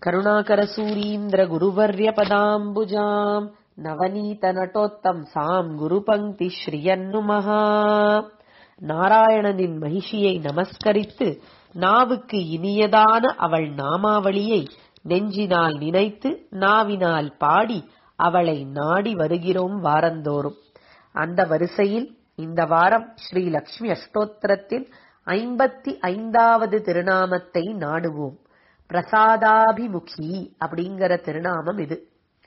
करुणाकरसूरीन्द्रगुरुवर्यपदाम्बुजाम् நவநீதநட்டோத்தம்சாம் குருபங்கி ஸ்ரீயன்னுமஹா நாராயணனின் மகிஷியை நமஸ்கரித்து நாவுக்கு இனியதான அவள் நாமாவளியை நெஞ்சினால் நினைத்து நாவினால் பாடி அவளை நாடி வருகிறோம் வாரந்தோறும் அந்த வரிசையில் இந்த வாரம் ஸ்ரீ லக்ஷ்மி அஷ்டோத்திரத்தின் ஐம்பத்தி ஐந்தாவது திருநாமத்தை நாடுவோம் பிரசாதாபிமுகி அப்படிங்கிற திருநாமம் இது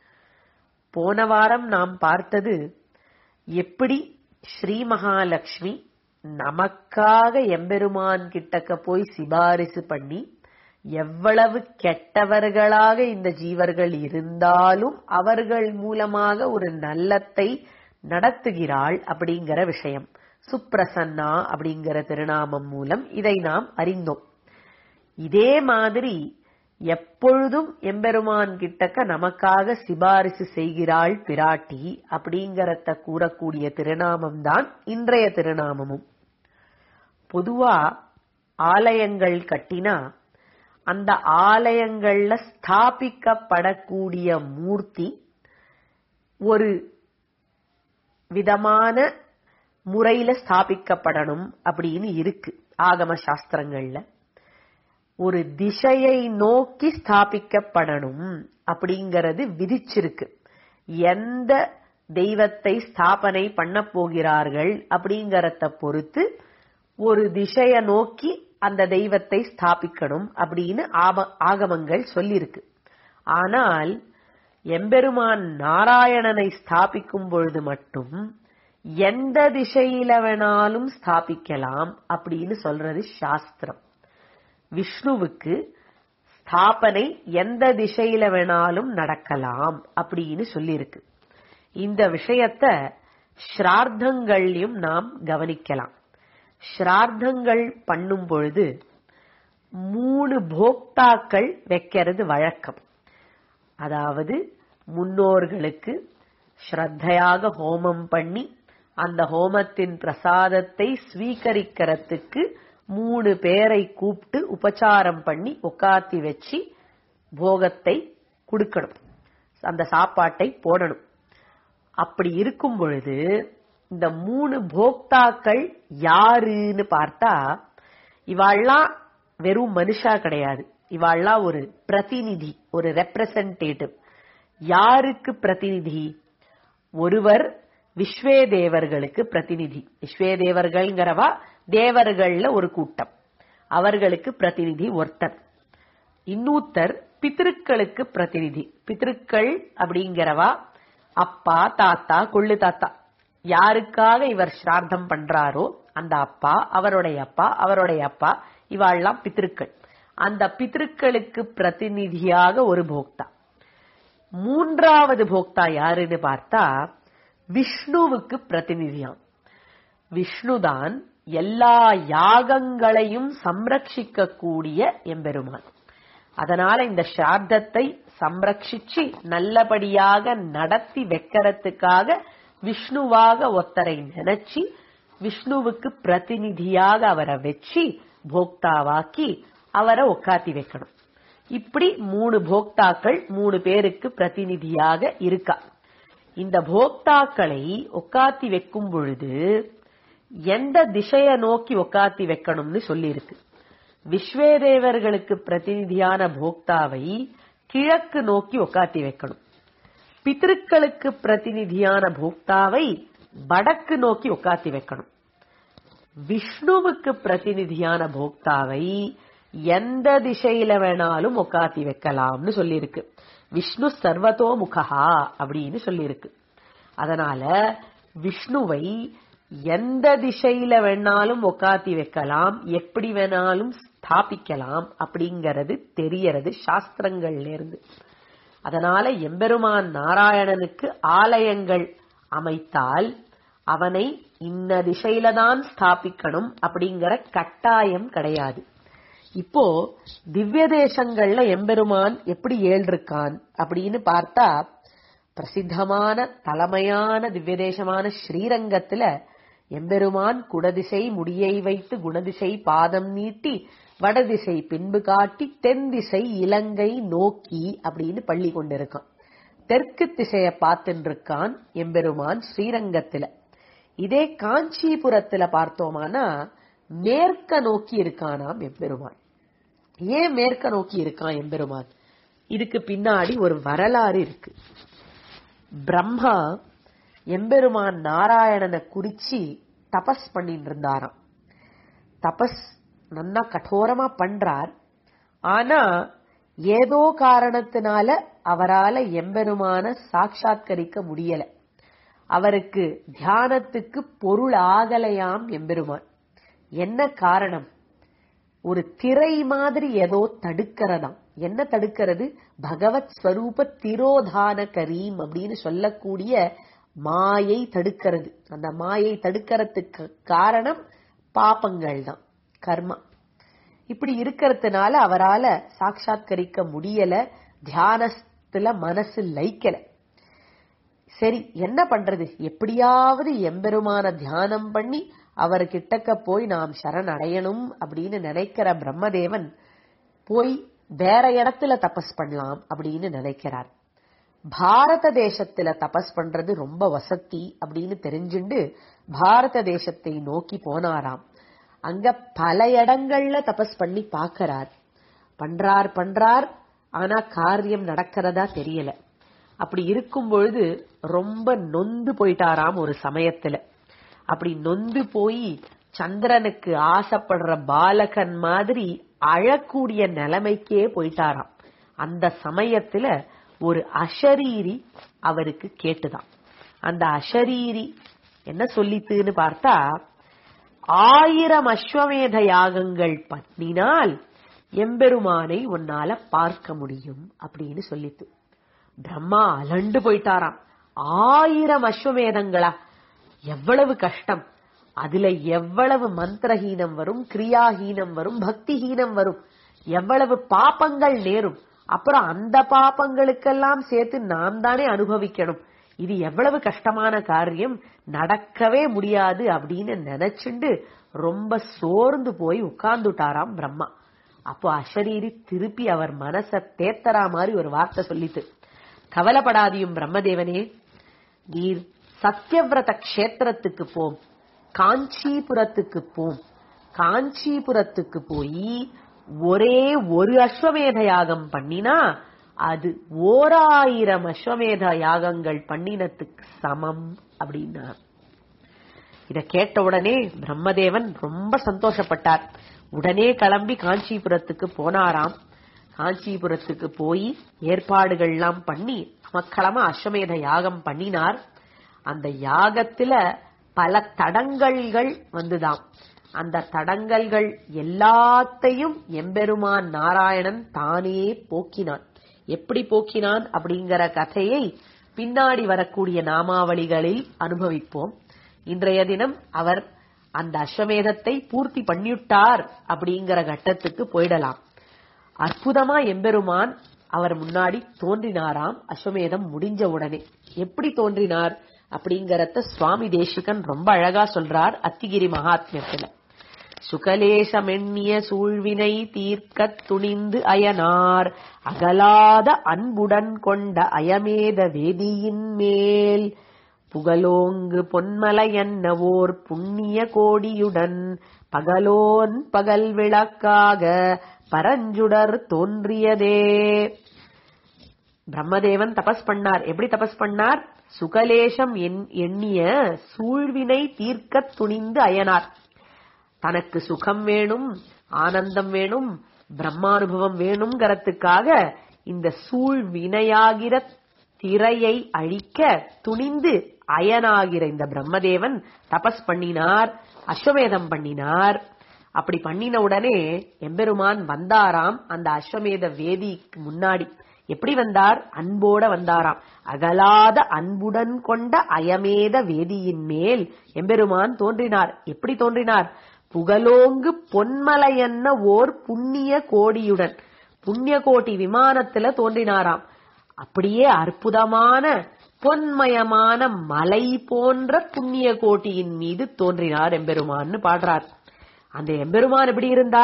போன வாரம் நாம் பார்த்தது எப்படி ஸ்ரீ மகாலட்சுமி நமக்காக எம்பெருமான் கிட்டக்க போய் சிபாரிசு பண்ணி எவ்வளவு கெட்டவர்களாக இந்த ஜீவர்கள் இருந்தாலும் அவர்கள் மூலமாக ஒரு நல்லத்தை நடத்துகிறாள் அப்படிங்கிற விஷயம் சுப்ரசன்னா அப்படிங்கிற திருநாமம் மூலம் இதை நாம் அறிந்தோம் இதே மாதிரி எப்பொழுதும் எம்பெருமான் கிட்டக்க நமக்காக சிபாரிசு செய்கிறாள் பிராட்டி அப்படிங்கறத கூறக்கூடிய திருநாமம் தான் இன்றைய திருநாமமும் பொதுவா ஆலயங்கள் கட்டினா அந்த ஆலயங்கள்ல ஸ்தாபிக்கப்படக்கூடிய மூர்த்தி ஒரு விதமான முறையில ஸ்தாபிக்கப்படணும் அப்படின்னு இருக்கு ஆகம சாஸ்திரங்கள்ல ஒரு திசையை நோக்கி ஸ்தாபிக்கப்படணும் அப்படிங்கறது விதிச்சிருக்கு எந்த தெய்வத்தை ஸ்தாபனை பண்ண போகிறார்கள் அப்படிங்கறத பொறுத்து ஒரு திசைய நோக்கி அந்த தெய்வத்தை ஸ்தாபிக்கணும் அப்படின்னு ஆகமங்கள் சொல்லியிருக்கு ஆனால் எம்பெருமான் நாராயணனை ஸ்தாபிக்கும் பொழுது மட்டும் எந்த திசையில வேணாலும் ஸ்தாபிக்கலாம் அப்படின்னு சொல்றது சாஸ்திரம் விஷ்ணுவுக்கு ஸ்தாபனை எந்த திசையில வேணாலும் நடக்கலாம் அப்படின்னு சொல்லியிருக்கு இந்த விஷயத்த ஸ்ரார்த்தங்கள்லயும் நாம் கவனிக்கலாம் ஸ்ரார்த்தங்கள் பண்ணும் பொழுது மூணு போக்தாக்கள் வைக்கிறது வழக்கம் அதாவது முன்னோர்களுக்கு ஸ்ரத்தையாக ஹோமம் பண்ணி அந்த ஹோமத்தின் பிரசாதத்தை ஸ்வீகரிக்கிறதுக்கு மூணு பேரை கூப்பிட்டு உபச்சாரம் பண்ணி உட்காத்தி வச்சு போகத்தை கொடுக்கணும் அந்த சாப்பாட்டை போடணும் அப்படி இருக்கும் பொழுது இந்த மூணு போக்தாக்கள் யாருன்னு பார்த்தா இவாள்லாம் வெறும் மனுஷா கிடையாது இவாள்லாம் ஒரு பிரதிநிதி ஒரு ரெப்ரசன்டேட்டிவ் யாருக்கு பிரதிநிதி ஒருவர் விஸ்வே தேவர்களுக்கு பிரதிநிதி விஸ்வே தேவர்கள்ங்கிறவா தேவர்கள்ல ஒரு கூட்டம் அவர்களுக்கு பிரதிநிதி ஒருத்தர் இன்னூத்தர் பித்திருக்களுக்கு பிரதிநிதி பித்திருக்கள் அப்படிங்கிறவா அப்பா தாத்தா கொள்ளு தாத்தா யாருக்காக இவர் ஸ்ரார்த்தம் பண்றாரோ அந்த அப்பா அவருடைய அப்பா அவருடைய அப்பா இவாள்லாம் பித்திருக்கள் அந்த பித்திருக்களுக்கு பிரதிநிதியாக ஒரு போக்தா மூன்றாவது போக்தா யாருன்னு பார்த்தா விஷ்ணுவுக்கு பிரதிநிதியாம் விஷ்ணுதான் எல்லா யாகங்களையும் சம்ரட்சிக்க கூடிய எம்பெருமான் அதனால இந்த சார்த்தத்தை சம்ரட்சிச்சு நல்லபடியாக நடத்தி வைக்கிறதுக்காக விஷ்ணுவாக ஒத்தரை நினைச்சு விஷ்ணுவுக்கு பிரதிநிதியாக அவரை வச்சு போக்தாவாக்கி அவரை உக்காத்தி வைக்கணும் இப்படி மூணு போக்தாக்கள் மூணு பேருக்கு பிரதிநிதியாக இருக்கா இந்த போக்தாக்களை உக்காத்தி வைக்கும் பொழுது எந்த திசைய நோக்கி உக்காத்தி வைக்கணும்னு சொல்லியிருக்கு விஸ்வேதேவர்களுக்கு பிரதிநிதியான போக்தாவை கிழக்கு நோக்கி உக்காத்தி வைக்கணும் பித்திருக்களுக்கு பிரதிநிதியான போக்தாவை வடக்கு நோக்கி உக்காத்தி வைக்கணும் விஷ்ணுவுக்கு பிரதிநிதியான போக்தாவை எந்த திசையில வேணாலும் உக்காத்தி வைக்கலாம்னு சொல்லியிருக்கு விஷ்ணு சர்வதோ முகா அப்படின்னு சொல்லியிருக்கு அதனால விஷ்ணுவை எந்த திசையில வேணாலும் உக்காத்தி வைக்கலாம் எப்படி வேணாலும் ஸ்தாபிக்கலாம் அப்படிங்கறது தெரியறது சாஸ்திரங்கள்ல இருந்து அதனால எம்பெருமான் நாராயணனுக்கு ஆலயங்கள் அமைத்தால் அவனை இந்த திசையில தான் ஸ்தாபிக்கணும் அப்படிங்கிற கட்டாயம் கிடையாது இப்போ திவ்ய தேசங்கள்ல எம்பெருமான் எப்படி ஏழ்ருக்கான் அப்படின்னு பார்த்தா பிரசித்தமான தலைமையான திவ்ய தேசமான ஸ்ரீரங்கத்துல எம்பெருமான் குடதிசை முடியை வைத்து குணதிசை பாதம் நீட்டி வடதிசை பின்பு காட்டி தென் திசை இலங்கை நோக்கி அப்படின்னு பள்ளி கொண்டிருக்கான் தெற்கு திசைய பார்த்துட்டு இருக்கான் எம்பெருமான் ஸ்ரீரங்கத்துல இதே காஞ்சிபுரத்துல பார்த்தோமானா மேற்க நோக்கி இருக்கானாம் எம்பெருமான் ஏன் மேற்க நோக்கி இருக்கான் எம்பெருமான் இதுக்கு பின்னாடி ஒரு வரலாறு இருக்கு பிரம்மா எம்பெருமான் நாராயணனை குறிச்சி தபஸ் பண்ணிட்டு இருந்தாராம் தபஸ் நன்னா கடோரமா பண்றார் ஆனா ஏதோ காரணத்தினால அவரால எம்பெருமான சாட்சாத்கரிக்க முடியல அவருக்கு தியானத்துக்கு பொருள் ஆகலையாம் எம்பெருமான் என்ன காரணம் ஒரு திரை மாதிரி ஏதோ தடுக்கிறதாம் என்ன தடுக்கிறது பகவத் ஸ்வரூப திரோதான கரீம் அப்படின்னு சொல்லக்கூடிய மாயை தடுக்கிறது அந்த மாயை தடுக்கிறதுக்கு காரணம் பாப்பங்கள் தான் கர்மா இப்படி இருக்கிறதுனால அவரால சாட்சாத்கரிக்க முடியல தியானத்துல மனசு லைக்கல சரி என்ன பண்றது எப்படியாவது எம்பெருமான தியானம் பண்ணி அவர் கிட்டக்க போய் நாம் சரண் அடையணும் அப்படின்னு நினைக்கிற பிரம்மதேவன் போய் வேற இடத்துல தபஸ் பண்ணலாம் அப்படின்னு நினைக்கிறார் பாரத தேசத்துல தபஸ் பண்றது ரொம்ப வசதி அப்படின்னு தெரிஞ்சுண்டு பாரத தேசத்தை நோக்கி போனாராம் அங்க பல இடங்கள்ல தபஸ் பண்ணி பாக்கறார் பண்றார் பண்றார் ஆனா காரியம் நடக்கிறதா தெரியல அப்படி இருக்கும் பொழுது ரொம்ப நொந்து போயிட்டாராம் ஒரு சமயத்துல அப்படி நொந்து போய் சந்திரனுக்கு ஆசைப்படுற பாலகன் மாதிரி அழக்கூடிய நிலைமைக்கே போயிட்டாராம் அந்த சமயத்துல ஒரு அஷரீரி அவருக்கு கேட்டுதான் அந்த அஷரீரி என்ன சொல்லித்துன்னு பார்த்தா ஆயிரம் அஸ்வமேத யாகங்கள் பண்ணினால் எம்பெருமானை உன்னால பார்க்க முடியும் அப்படின்னு சொல்லித்து பிரம்மா அலண்டு போயிட்டாராம் ஆயிரம் அஸ்வமேதங்களா எவ்வளவு கஷ்டம் அதுல எவ்வளவு மந்திரஹீனம் வரும் கிரியாஹீனம் வரும் பக்திஹீனம் வரும் எவ்வளவு பாப்பங்கள் நேரும் அப்புறம் அந்த பாப்பங்களுக்கெல்லாம் சேர்த்து நாம் தானே அனுபவிக்கணும் இது எவ்வளவு கஷ்டமான காரியம் நடக்கவே முடியாது அப்படின்னு நினைச்சுண்டு ரொம்ப சோர்ந்து போய் உட்கார்ந்துட்டாராம் பிரம்மா அப்போ அஷரீரி திருப்பி அவர் மனச தேத்தரா மாதிரி ஒரு வார்த்தை சொல்லித்து கவலைப்படாதியும் பிரம்மதேவனே நீர் சத்தியவிரத கஷேத்திரத்துக்கு போம் காஞ்சிபுரத்துக்கு போம் காஞ்சிபுரத்துக்கு போய் ஒரே ஒரு அஸ்வமேத யாகம் பண்ணினா அது ஓராயிரம் அஸ்வமேத யாகங்கள் பண்ணினத்துக்கு சமம் அப்படின்னார் இத கேட்ட உடனே பிரம்மதேவன் ரொம்ப சந்தோஷப்பட்டார் உடனே கிளம்பி காஞ்சிபுரத்துக்கு போனாராம் காஞ்சிபுரத்துக்கு போய் ஏற்பாடுகள்லாம் பண்ணி மக்களமா அஸ்வமேத யாகம் பண்ணினார் அந்த யாகத்துல பல தடங்கல்கள் வந்துதாம் அந்த தடங்கல்கள் எல்லாத்தையும் எம்பெருமான் நாராயணன் தானே போக்கினான் எப்படி போக்கினான் அப்படிங்கிற கதையை பின்னாடி வரக்கூடிய நாமாவளிகளில் அனுபவிப்போம் இன்றைய தினம் அவர் அந்த அஸ்வமேதத்தை பூர்த்தி பண்ணிவிட்டார் அப்படிங்கிற கட்டத்துக்கு போயிடலாம் அற்புதமா எம்பெருமான் அவர் முன்னாடி தோன்றினாராம் அஸ்வமேதம் முடிஞ்ச உடனே எப்படி தோன்றினார் அப்படிங்கறத சுவாமி தேசிகன் ரொம்ப அழகா சொல்றார் அத்திகிரி மகாத்மியத்துல சுகலேசமெண்ணிய சூழ்வினை தீர்க்கத் துணிந்து அயனார் அகலாத அன்புடன் கொண்ட அயமேத வேதியின் மேல் புகழோங்கு பொன்மலையன்னவோர் புண்ணிய கோடியுடன் பகலோன் பகல் விளக்காக பரஞ்சுடர் தோன்றியதே பிரம்மதேவன் தபஸ் பண்ணார் எப்படி தபஸ் பண்ணார் சுகலேஷம் எண்- எண்ணிய சூழ்வினை தீர்க்கத் துணிந்து அயனார் தனக்கு சுகம் வேணும் ஆனந்தம் வேணும் பிரம்மானுபவம் வேணுங்கிறதுக்காக இந்த சூழ் வினையாகிற திரையை அழிக்க துணிந்து அயனாகிற இந்த பிரம்மதேவன் தபஸ் பண்ணினார் அஸ்வமேதம் பண்ணினார் அப்படி பண்ணின உடனே எம்பெருமான் வந்தாராம் அந்த அஸ்வமேத வேதிக்கு முன்னாடி எப்படி வந்தார் அன்போட வந்தாராம் அகலாத அன்புடன் கொண்ட அயமேத வேதியின் மேல் எம்பெருமான் தோன்றினார் எப்படி தோன்றினார் புகழோங்கு பொன்மலையன்ன ஓர் புண்ணிய கோடியுடன் புண்ணிய கோட்டி விமானத்துல தோன்றினாராம் அப்படியே அற்புதமான பொன்மயமான மலை போன்ற புண்ணிய கோட்டியின் மீது தோன்றினார் எம்பெருமான்னு பாடுறார் அந்த எம்பெருமான் எப்படி இருந்தார்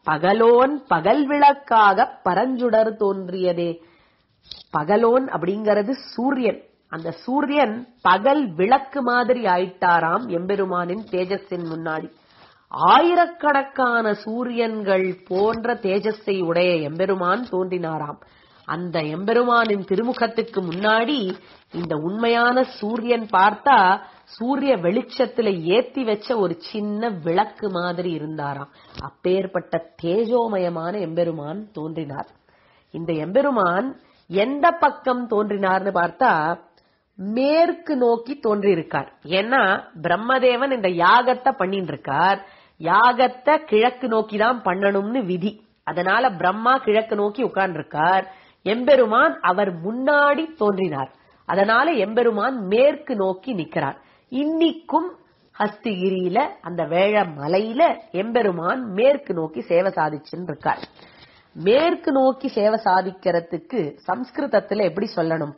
பகலோன் பகல் விளக்காக பரஞ்சுடர் தோன்றியதே பகலோன் அப்படிங்கிறது சூரியன் அந்த சூரியன் பகல் விளக்கு மாதிரி ஆயிட்டாராம் எம்பெருமானின் தேஜஸின் முன்னாடி ஆயிரக்கணக்கான சூரியன்கள் போன்ற தேஜஸை உடைய எம்பெருமான் தோன்றினாராம் அந்த எம்பெருமானின் திருமுகத்துக்கு முன்னாடி இந்த உண்மையான சூரியன் பார்த்தா சூரிய வெளிச்சத்துல ஏத்தி வச்ச ஒரு சின்ன விளக்கு மாதிரி இருந்தாராம் அப்பேற்பட்ட தேஜோமயமான எம்பெருமான் தோன்றினார் இந்த எம்பெருமான் எந்த பக்கம் தோன்றினார்னு பார்த்தா மேற்கு நோக்கி தோன்றியிருக்கார் ஏன்னா பிரம்மதேவன் இந்த யாகத்தை பண்ணிட்டு இருக்கார் யாகத்தை கிழக்கு நோக்கி தான் பண்ணணும்னு விதி அதனால பிரம்மா கிழக்கு நோக்கி உட்கார்ந்திருக்கார் எம்பெருமான் அவர் முன்னாடி தோன்றினார் அதனால எம்பெருமான் மேற்கு நோக்கி நிக்கிறார் இன்னிக்கும் ஹஸ்திகிரியில அந்த வேழ மலையில எம்பெருமான் மேற்கு நோக்கி சேவை சாதிச்சுன்னு இருக்கார் மேற்கு நோக்கி சேவை சாதிக்கிறதுக்கு சம்ஸ்கிருதத்துல எப்படி சொல்லணும்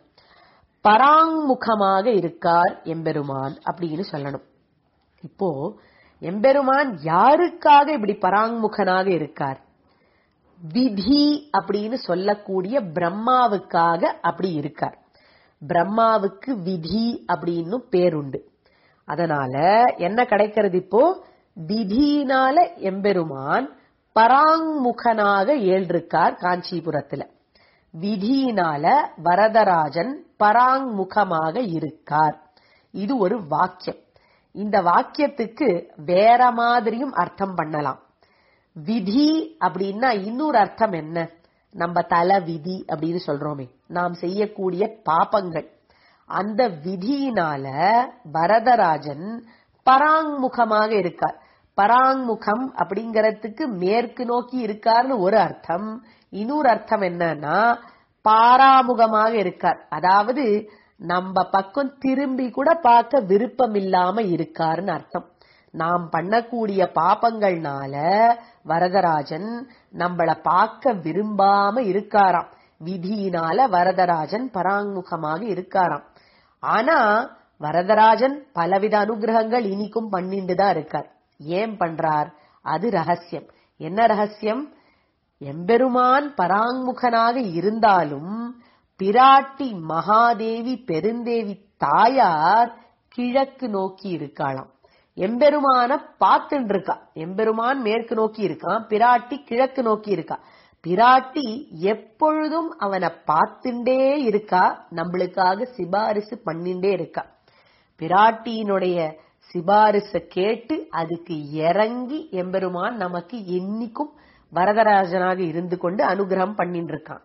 பராங்முகமாக இருக்கார் எம்பெருமான் அப்படின்னு சொல்லணும் இப்போ எம்பெருமான் யாருக்காக இப்படி பராங்முகனாக இருக்கார் விதி அப்படின்னு சொல்லக்கூடிய பிரம்மாவுக்காக அப்படி இருக்கார் பிரம்மாவுக்கு விதி அப்படின்னு பேருண்டு அதனால என்ன கிடைக்கிறது இப்போ விதியினால எம்பெருமான் பராங்முகனாக ஏழ்ருக்கார் காஞ்சிபுரத்துல விதியினால வரதராஜன் பராங்முகமாக இருக்கார் இது ஒரு வாக்கியம் இந்த வாக்கியத்துக்கு வேற மாதிரியும் அர்த்தம் பண்ணலாம் விதி அப்படின்னா இன்னொரு அர்த்தம் என்ன நம்ம தல விதி அப்படின்னு சொல்றோமே நாம் செய்யக்கூடிய பாப்பங்கள் அந்த விதியினால வரதராஜன் பராங்முகமாக இருக்கார் பராங்முகம் அப்படிங்கறதுக்கு மேற்கு நோக்கி இருக்கார்னு ஒரு அர்த்தம் இன்னொரு அர்த்தம் என்னன்னா பாராமுகமாக இருக்கார் அதாவது நம்ம பக்கம் திரும்பி கூட பார்க்க விருப்பம் இல்லாம இருக்காருன்னு அர்த்தம் நாம் பண்ணக்கூடிய பாப்பங்கள்னால வரதராஜன் நம்மள பார்க்க விரும்பாம இருக்காராம் விதியினால வரதராஜன் பராங்முகமாக இருக்காராம் ஆனா வரதராஜன் பலவித அனுகிரகங்கள் இனிக்கும் பண்ணிட்டு தான் இருக்கார் ஏன் பண்றார் அது ரகசியம் என்ன ரகசியம் எம்பெருமான் பராங்முகனாக இருந்தாலும் பிராட்டி மகாதேவி பெருந்தேவி தாயார் கிழக்கு நோக்கி இருக்காளாம் எம்பெருமான பார்த்துட்டு இருக்கா எம்பெருமான் மேற்கு நோக்கி இருக்கான் பிராட்டி கிழக்கு நோக்கி இருக்கா பிராட்டி எப்பொழுதும் அவனை பார்த்துட்டே இருக்கா நம்மளுக்காக சிபாரிசு பண்ணிண்டே இருக்கா பிராட்டியினுடைய சிபாரிச கேட்டு அதுக்கு இறங்கி எம்பெருமான் நமக்கு என்னைக்கும் வரதராஜனாக இருந்து கொண்டு அனுகிரகம் பண்ணிட்டு இருக்கான்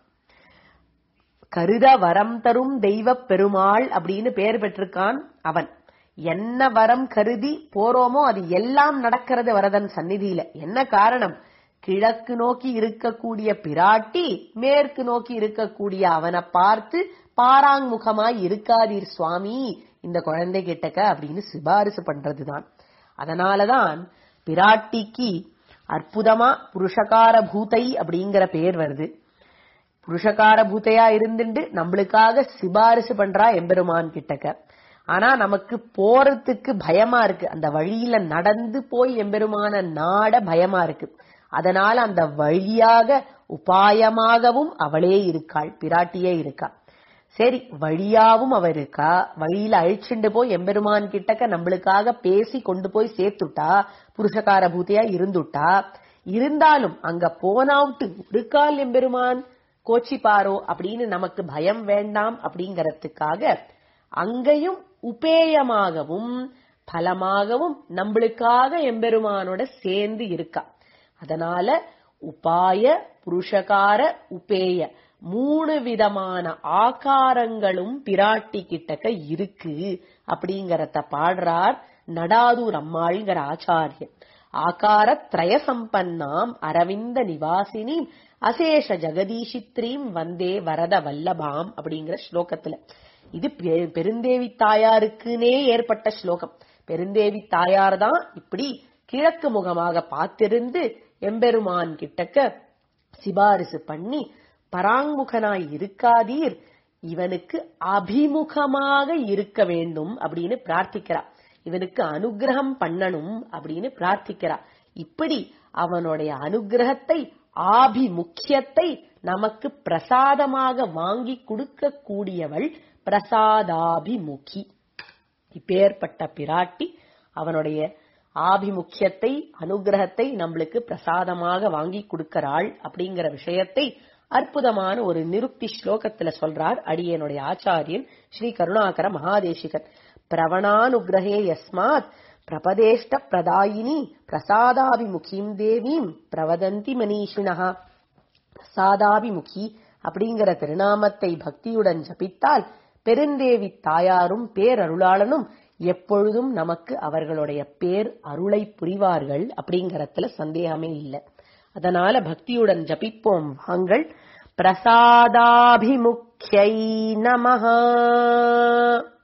கருத வரம் தரும் தெய்வ பெருமாள் அப்படின்னு பெயர் பெற்றிருக்கான் அவன் என்ன வரம் கருதி போறோமோ அது எல்லாம் நடக்கிறது வரதன் சந்நிதியில என்ன காரணம் கிழக்கு நோக்கி இருக்கக்கூடிய பிராட்டி மேற்கு நோக்கி இருக்கக்கூடிய அவனை பார்த்து பாராங்முகமாய் இருக்காதீர் சுவாமி இந்த குழந்தை கிட்டக்க அப்படின்னு சிபாரிசு பண்றதுதான் அதனாலதான் பிராட்டிக்கு அற்புதமா புருஷகார பூத்தை அப்படிங்கிற பெயர் வருது புருஷகார பூத்தையா இருந்துட்டு நம்மளுக்காக சிபாரிசு பண்றா எம்பெருமான் கிட்டக்க ஆனா நமக்கு போறதுக்கு பயமா இருக்கு அந்த வழியில நடந்து போய் எம்பெருமான நாட பயமா இருக்கு அதனால அந்த வழியாக உபாயமாகவும் அவளே இருக்காள் பிராட்டியே இருக்கா சரி வழியாவும் அவ இருக்கா வழியில அழிச்சுண்டு போய் எம்பெருமான் கிட்டக்க நம்மளுக்காக பேசி கொண்டு போய் சேர்த்துட்டா புருஷகார பூத்தையா இருந்துட்டா இருந்தாலும் அங்க போனாவுட்டு ஒரு கால் எம்பெருமான் கோச்சிப்பாரோ அப்படின்னு நமக்கு பயம் வேண்டாம் அப்படிங்கறதுக்காக அங்கேயும் உபேயமாகவும் பலமாகவும் நம்மளுக்காக எம்பெருமானோட சேர்ந்து இருக்கா அதனால உபாய புருஷகார உபேய மூணு விதமான ஆகாரங்களும் பிராட்டி கிட்டக்க இருக்கு அப்படிங்கறத பாடுறார் நடாதூர் அம்மாள்ங்கிற ஆச்சாரியன் ஆகார திரய சம்பன்னாம் அரவிந்த நிவாசினி அசேஷ ஜெகதீஷித்ரீம் வந்தே வரத வல்லபாம் அப்படிங்கிற ஸ்லோகத்துல இது பெ- பெருந்தேவி தாயாருக்குனே ஏற்பட்ட ஸ்லோகம் பெருந்தேவி தாயார் தான் இப்படி கிழக்கு முகமாக பார்த்திருந்து எம்பெருமான் கிட்டக்க சிபாரிசு பண்ணி பராங்முகனாய் இருக்காதீர் இவனுக்கு அபிமுகமாக இருக்க வேண்டும் அப்படின்னு பிரார்த்திக்கிறா இவனுக்கு அனுகிரகம் பண்ணணும் அப்படின்னு பிரார்த்திக்கிறா இப்படி அவனுடைய அனுகிரகத்தை ஆபிமுக்கியத்தை நமக்கு பிரசாதமாக வாங்கி கொடுக்க கூடியவள் பிரசாதாபிமுகி இப்பேற்பட்ட பிராட்டி அவனுடைய ஆபிமுக்கியத்தை அனுகிரகத்தை நம்மளுக்கு பிரசாதமாக வாங்கி கொடுக்கிறாள் அப்படிங்கிற விஷயத்தை அற்புதமான ஒரு நிருக்தி ஸ்லோகத்துல சொல்றார் அடியனுடைய ஆச்சாரியன் ஸ்ரீ கருணாகர மகாதேசிகன் பிரவணானுகிரகே யஸ்மாத் பிரபதேஷ்ட பிரதாயினி பிரசாதாபிமுகீம் தேவீம் பிரவதந்தி மனீஷிணா பிரசாதாபிமுகி அப்படிங்கிற திருநாமத்தை பக்தியுடன் ஜபித்தால் பெருந்தேவி தாயாரும் பேரருளாளனும் எப்பொழுதும் நமக்கு அவர்களுடைய பேர் அருளை புரிவார்கள் அப்படிங்கறதுல சந்தேகமே இல்லை அதனால பக்தியுடன் ஜபிப்போம் வாங்கள் பிரசாதாபிமுக்கியை நமஹா